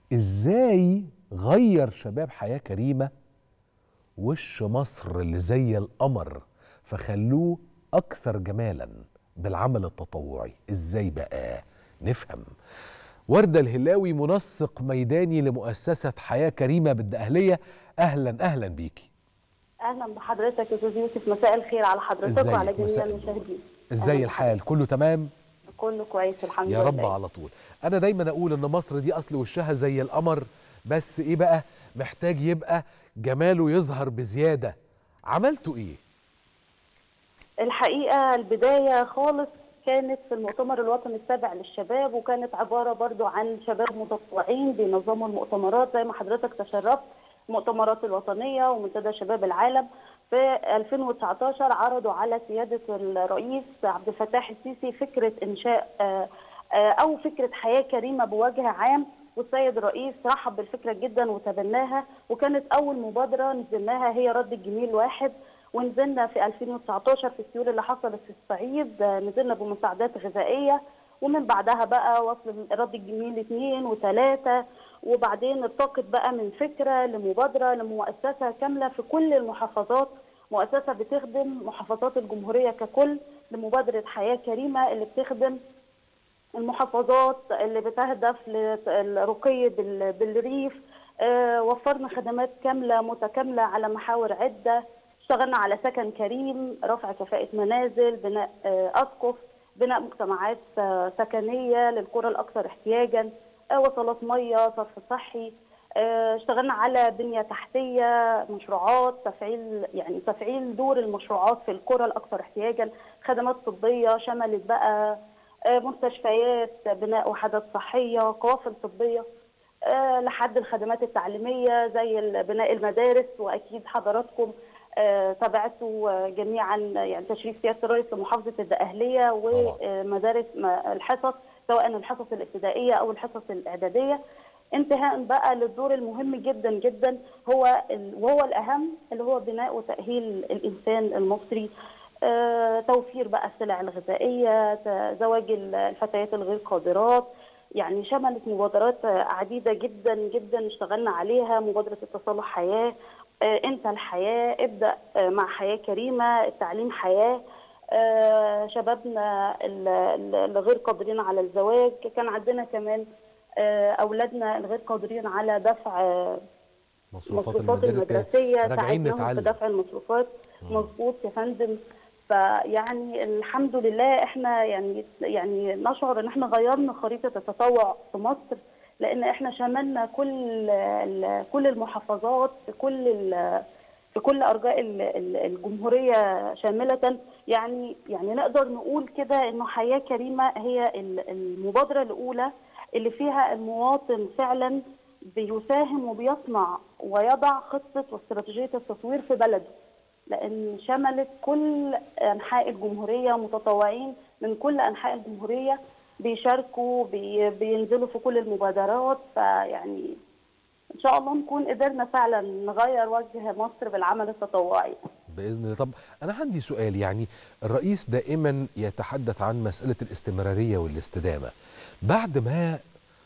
ازاي غير شباب حياه كريمه وش مصر اللي زي القمر فخلوه اكثر جمالا بالعمل التطوعي ازاي بقى نفهم وردة الهلاوي منسق ميداني لمؤسسة حياة كريمة بالدقهلية أهلا أهلا بيكي اهلا بحضرتك يا استاذ يوسف مساء الخير على حضرتك إزيك؟ وعلى جميع مساء المشاهدين ازاي أهلاً الحال كله تمام كله كويس الحمد يا لله رب على طول انا دايما اقول ان مصر دي اصل وشها زي القمر بس ايه بقى محتاج يبقى جماله يظهر بزياده عملتوا ايه الحقيقه البدايه خالص كانت في المؤتمر الوطني السابع للشباب وكانت عباره برضو عن شباب متطوعين بينظموا المؤتمرات زي ما حضرتك تشرفت المؤتمرات الوطنيه ومنتدى شباب العالم في 2019 عرضوا على سياده الرئيس عبد الفتاح السيسي فكره انشاء آه، آه، او فكره حياه كريمه بوجه عام والسيد الرئيس رحب بالفكره جدا وتبناها وكانت اول مبادره نزلناها هي رد الجميل واحد ونزلنا في 2019 في السيول اللي حصلت في الصعيد آه، نزلنا بمساعدات غذائيه ومن بعدها بقى وصل رد الجميل اثنين وثلاثه وبعدين ارتقت بقى من فكره لمبادره لمؤسسه كامله في كل المحافظات مؤسسه بتخدم محافظات الجمهوريه ككل لمبادره حياه كريمه اللي بتخدم المحافظات اللي بتهدف للرقي بال- بالريف آه، وفرنا خدمات كامله متكامله على محاور عده اشتغلنا على سكن كريم رفع كفاءه منازل بناء آه، اسقف بناء مجتمعات آه، سكنيه للقرى الاكثر احتياجا آه، وصلات ميه صرف صحي آه، اشتغلنا على بنيه تحتيه مشروعات تفعيل يعني تفعيل دور المشروعات في القرى الاكثر احتياجا خدمات طبيه شملت بقى آه، مستشفيات بناء وحدات صحيه قوافل طبيه آه، لحد الخدمات التعليميه زي ال- بناء المدارس واكيد حضراتكم آه، تابعتوا آه، جميعا يعني تشريف سياده الرئيس لمحافظه الدقهليه ومدارس م- الحصص سواء الحصص الابتدائيه او الحصص الاعداديه انتهاء بقى للدور المهم جدا جدا هو ال- وهو الاهم اللي هو بناء وتاهيل الانسان المصري آه، توفير بقى السلع الغذائيه ت- زواج ال- الفتيات الغير قادرات يعني شملت مبادرات آه، عديده جدا جدا اشتغلنا عليها مبادره التصالح حياه آه، انت الحياه ابدا آه، مع حياه كريمه التعليم حياه آه، شبابنا ال- ال- الغير قادرين على الزواج كان عندنا كمان آه، اولادنا الغير قادرين على دفع آه، مصروفات المصروفات المدارس المدرسيه راجعين ساعدناهم في نتعلم دفع المصروفات مظبوط يا فندم فيعني الحمد لله احنا يعني يعني نشعر ان احنا غيرنا خريطه التطوع في مصر لان احنا شملنا كل ال- كل المحافظات في كل ال- في كل ارجاء ال- ال- الجمهوريه شامله يعني يعني نقدر نقول كده انه حياه كريمه هي ال- المبادره الاولى اللي فيها المواطن فعلا بيساهم وبيصنع ويضع خطه واستراتيجيه التطوير في بلده لان شملت كل انحاء الجمهوريه متطوعين من كل انحاء الجمهوريه بيشاركوا بي بينزلوا في كل المبادرات فيعني ان شاء الله نكون قدرنا فعلا نغير وجه مصر بالعمل التطوعي باذن الله طب انا عندي سؤال يعني الرئيس دائما يتحدث عن مساله الاستمراريه والاستدامه بعد ما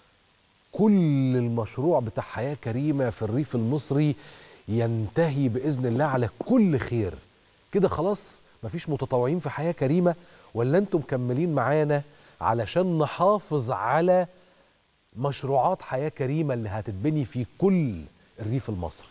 كل المشروع بتاع حياه كريمه في الريف المصري ينتهي باذن الله على كل خير كده خلاص مفيش متطوعين في حياه كريمه ولا انتم مكملين معانا علشان نحافظ على مشروعات حياه كريمه اللي هتتبني في كل الريف المصري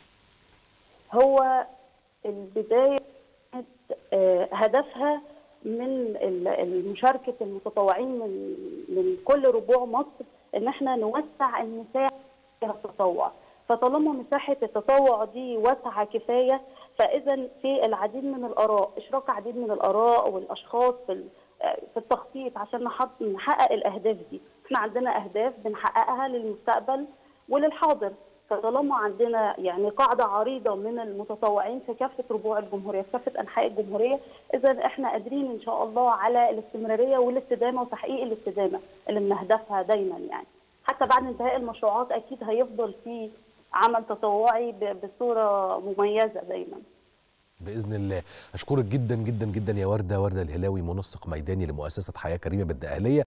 هو البدايه كانت آه، هدفها من ال- ال- مشاركه المتطوعين من من كل ربوع مصر ان احنا نوسع المساحه فيها التطوع فطالما مساحه التطوع دي واسعه كفايه فاذا في العديد من الاراء اشراك عديد من الاراء والاشخاص في ال- آه، في التخطيط عشان نحط نحقق الاهداف دي احنا عندنا اهداف بنحققها للمستقبل وللحاضر فطالما عندنا يعني قاعده عريضه من المتطوعين في كافه ربوع الجمهوريه في كافه انحاء الجمهوريه اذا احنا قادرين ان شاء الله على الاستمراريه والاستدامه وتحقيق الاستدامه اللي بنهدفها دايما يعني حتى بعد انتهاء المشروعات اكيد هيفضل في عمل تطوعي ب- بصوره مميزه دايما باذن الله اشكرك جدا جدا جدا يا ورده ورده الهلاوي منسق ميداني لمؤسسه حياه كريمه بالدقهليه